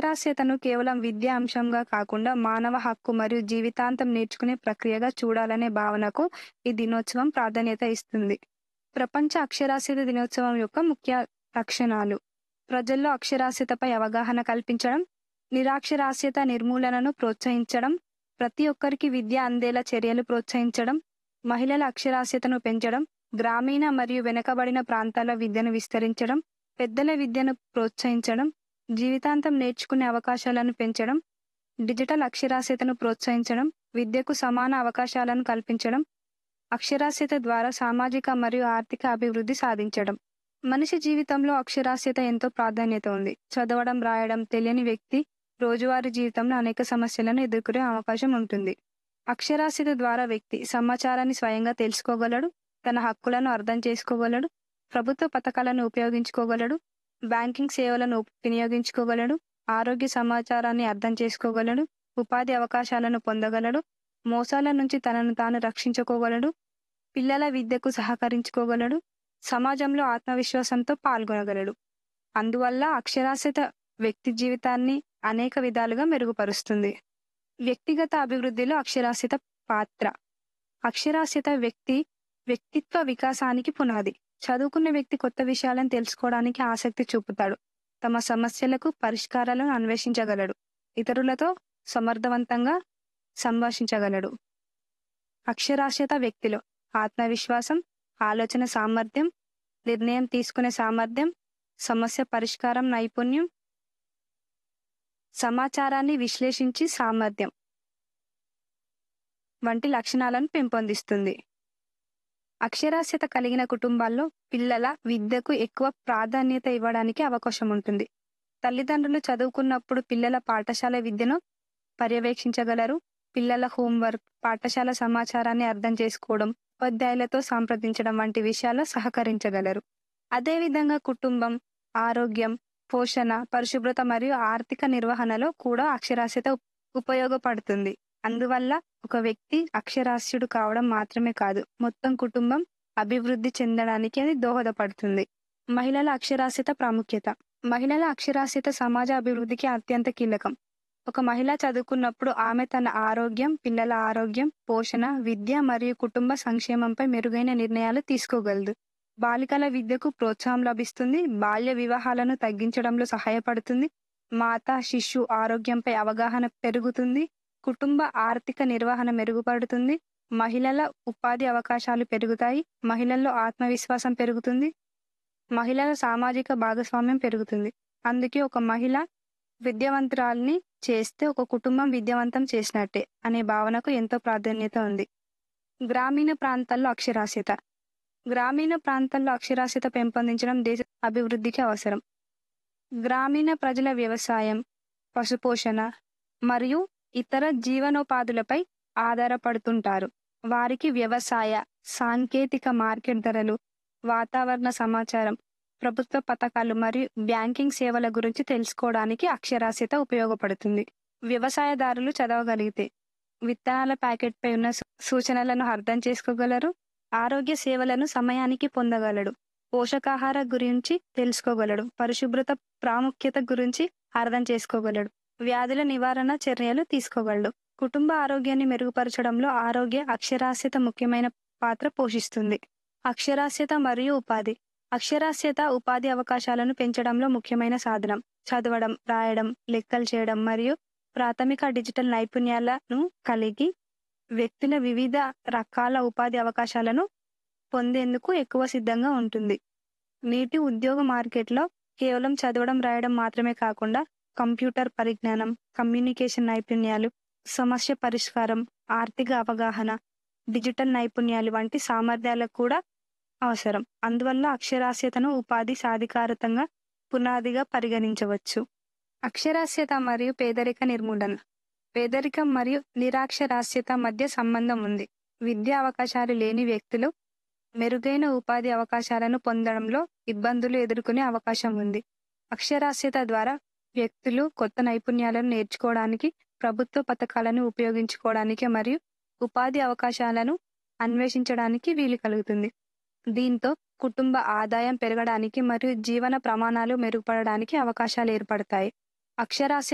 అక్షరాస్యతను కేవలం విద్యా అంశంగా కాకుండా మానవ హక్కు మరియు జీవితాంతం నేర్చుకునే ప్రక్రియగా చూడాలనే భావనకు ఈ దినోత్సవం ప్రాధాన్యత ఇస్తుంది ప్రపంచ అక్షరాస్యత దినోత్సవం యొక్క ముఖ్య లక్షణాలు ప్రజల్లో అక్షరాస్యతపై అవగాహన కల్పించడం నిరాక్షరాస్యత నిర్మూలనను ప్రోత్సహించడం ప్రతి ఒక్కరికి విద్య అందేలా చర్యలు ప్రోత్సహించడం మహిళల అక్షరాస్యతను పెంచడం గ్రామీణ మరియు వెనుకబడిన ప్రాంతాల విద్యను విస్తరించడం పెద్దల విద్యను ప్రోత్సహించడం జీవితాంతం నేర్చుకునే అవకాశాలను పెంచడం డిజిటల్ అక్షరాస్యతను ప్రోత్సహించడం విద్యకు సమాన అవకాశాలను కల్పించడం అక్షరాస్యత ద్వారా సామాజిక మరియు ఆర్థిక అభివృద్ధి సాధించడం మనిషి జీవితంలో అక్షరాస్యత ఎంతో ప్రాధాన్యత ఉంది చదవడం రాయడం తెలియని వ్యక్తి రోజువారీ జీవితంలో అనేక సమస్యలను ఎదుర్కొనే అవకాశం ఉంటుంది అక్షరాస్యత ద్వారా వ్యక్తి సమాచారాన్ని స్వయంగా తెలుసుకోగలడు తన హక్కులను అర్థం చేసుకోగలడు ప్రభుత్వ పథకాలను ఉపయోగించుకోగలడు బ్యాంకింగ్ సేవలను వినియోగించుకోగలడు ఆరోగ్య సమాచారాన్ని అర్థం చేసుకోగలడు ఉపాధి అవకాశాలను పొందగలడు మోసాల నుంచి తనను తాను రక్షించుకోగలడు పిల్లల విద్యకు సహకరించుకోగలడు సమాజంలో ఆత్మవిశ్వాసంతో పాల్గొనగలడు అందువల్ల అక్షరాస్యత వ్యక్తి జీవితాన్ని అనేక విధాలుగా మెరుగుపరుస్తుంది వ్యక్తిగత అభివృద్ధిలో అక్షరాస్యత పాత్ర అక్షరాస్యత వ్యక్తి వ్యక్తిత్వ వికాసానికి పునాది చదువుకున్న వ్యక్తి కొత్త విషయాలను తెలుసుకోవడానికి ఆసక్తి చూపుతాడు తమ సమస్యలకు పరిష్కారాలను అన్వేషించగలడు ఇతరులతో సమర్థవంతంగా సంభాషించగలడు అక్షరాస్యత వ్యక్తిలో ఆత్మవిశ్వాసం ఆలోచన సామర్థ్యం నిర్ణయం తీసుకునే సామర్థ్యం సమస్య పరిష్కారం నైపుణ్యం సమాచారాన్ని విశ్లేషించి సామర్థ్యం వంటి లక్షణాలను పెంపొందిస్తుంది అక్షరాస్యత కలిగిన కుటుంబాల్లో పిల్లల విద్యకు ఎక్కువ ప్రాధాన్యత ఇవ్వడానికి అవకాశం ఉంటుంది తల్లిదండ్రులు చదువుకున్నప్పుడు పిల్లల పాఠశాల విద్యను పర్యవేక్షించగలరు పిల్లల హోంవర్క్ పాఠశాల సమాచారాన్ని అర్థం చేసుకోవడం ఉపాధ్యాయులతో సంప్రదించడం వంటి విషయాల్లో సహకరించగలరు అదేవిధంగా కుటుంబం ఆరోగ్యం పోషణ పరిశుభ్రత మరియు ఆర్థిక నిర్వహణలో కూడా అక్షరాస్యత ఉపయోగపడుతుంది అందువల్ల ఒక వ్యక్తి అక్షరాస్యుడు కావడం మాత్రమే కాదు మొత్తం కుటుంబం అభివృద్ధి చెందడానికి అది దోహదపడుతుంది మహిళల అక్షరాస్యత ప్రాముఖ్యత మహిళల అక్షరాస్యత సమాజ అభివృద్ధికి అత్యంత కీలకం ఒక మహిళ చదువుకున్నప్పుడు ఆమె తన ఆరోగ్యం పిల్లల ఆరోగ్యం పోషణ విద్య మరియు కుటుంబ సంక్షేమంపై మెరుగైన నిర్ణయాలు తీసుకోగలదు బాలికల విద్యకు ప్రోత్సాహం లభిస్తుంది బాల్య వివాహాలను తగ్గించడంలో సహాయపడుతుంది మాత శిశు ఆరోగ్యంపై అవగాహన పెరుగుతుంది కుటుంబ ఆర్థిక నిర్వహణ మెరుగుపడుతుంది మహిళల ఉపాధి అవకాశాలు పెరుగుతాయి మహిళల్లో ఆత్మవిశ్వాసం పెరుగుతుంది మహిళల సామాజిక భాగస్వామ్యం పెరుగుతుంది అందుకే ఒక మహిళ విద్యావంతురాల్ని చేస్తే ఒక కుటుంబం విద్యావంతం చేసినట్టే అనే భావనకు ఎంతో ప్రాధాన్యత ఉంది గ్రామీణ ప్రాంతాల్లో అక్షరాస్యత గ్రామీణ ప్రాంతాల్లో అక్షరాస్యత పెంపొందించడం దేశ అభివృద్ధికి అవసరం గ్రామీణ ప్రజల వ్యవసాయం పశుపోషణ మరియు ఇతర జీవనోపాధులపై ఆధారపడుతుంటారు వారికి వ్యవసాయ సాంకేతిక మార్కెట్ ధరలు వాతావరణ సమాచారం ప్రభుత్వ పథకాలు మరియు బ్యాంకింగ్ సేవల గురించి తెలుసుకోవడానికి అక్షరాస్యత ఉపయోగపడుతుంది వ్యవసాయదారులు చదవగలిగితే విత్తనాల ప్యాకెట్పై ఉన్న సూచనలను అర్థం చేసుకోగలరు ఆరోగ్య సేవలను సమయానికి పొందగలడు పోషకాహార గురించి తెలుసుకోగలడు పరిశుభ్రత ప్రాముఖ్యత గురించి అర్థం చేసుకోగలడు వ్యాధుల నివారణ చర్యలు తీసుకోగలడు కుటుంబ ఆరోగ్యాన్ని మెరుగుపరచడంలో ఆరోగ్య అక్షరాస్యత ముఖ్యమైన పాత్ర పోషిస్తుంది అక్షరాస్యత మరియు ఉపాధి అక్షరాస్యత ఉపాధి అవకాశాలను పెంచడంలో ముఖ్యమైన సాధనం చదవడం రాయడం లెక్కలు చేయడం మరియు ప్రాథమిక డిజిటల్ నైపుణ్యాలను కలిగి వ్యక్తుల వివిధ రకాల ఉపాధి అవకాశాలను పొందేందుకు ఎక్కువ సిద్ధంగా ఉంటుంది నేటి ఉద్యోగ మార్కెట్లో కేవలం చదవడం రాయడం మాత్రమే కాకుండా కంప్యూటర్ పరిజ్ఞానం కమ్యూనికేషన్ నైపుణ్యాలు సమస్య పరిష్కారం ఆర్థిక అవగాహన డిజిటల్ నైపుణ్యాలు వంటి సామర్థ్యాలకు కూడా అవసరం అందువల్ల అక్షరాస్యతను ఉపాధి సాధికారతంగా పునాదిగా పరిగణించవచ్చు అక్షరాస్యత మరియు పేదరిక నిర్మూలన పేదరికం మరియు నిరాక్షరాస్యత మధ్య సంబంధం ఉంది విద్యా అవకాశాలు లేని వ్యక్తులు మెరుగైన ఉపాధి అవకాశాలను పొందడంలో ఇబ్బందులు ఎదుర్కొనే అవకాశం ఉంది అక్షరాస్యత ద్వారా వ్యక్తులు కొత్త నైపుణ్యాలను నేర్చుకోవడానికి ప్రభుత్వ పథకాలను ఉపయోగించుకోవడానికి మరియు ఉపాధి అవకాశాలను అన్వేషించడానికి వీలు కలుగుతుంది దీంతో కుటుంబ ఆదాయం పెరగడానికి మరియు జీవన ప్రమాణాలు మెరుగుపడడానికి అవకాశాలు ఏర్పడతాయి అక్షరాస్యత